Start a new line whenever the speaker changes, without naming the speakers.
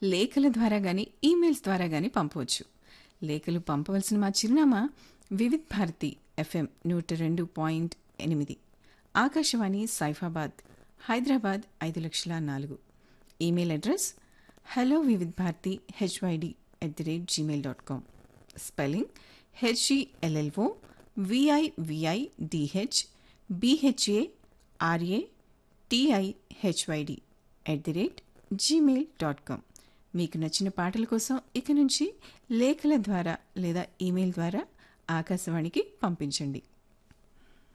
లేఖల ద్వారా కానీ ఈమెయిల్స్ ద్వారా కానీ పంపవచ్చు లేఖలు పంపవలసిన మా చిరునామా వివిధ్ భారతి ఎఫ్ఎం నూట రెండు పాయింట్ ఎనిమిది ఆకాశవాణి సైఫాబాద్ హైదరాబాద్ ఐదు లక్షల నాలుగు email address hello Vividh Bharati HYD at the rate Gmail dot com spelling HELLO VIVI DH BHA RA TIHYD at the rate Gmail dot com మీకు నచ్చిన పాటల కోసం ఇక నుంచి లేఖల ద్వారా లేదా ఈమెయిల్ ద్వారా ఆకాశవాణికి పంపించండి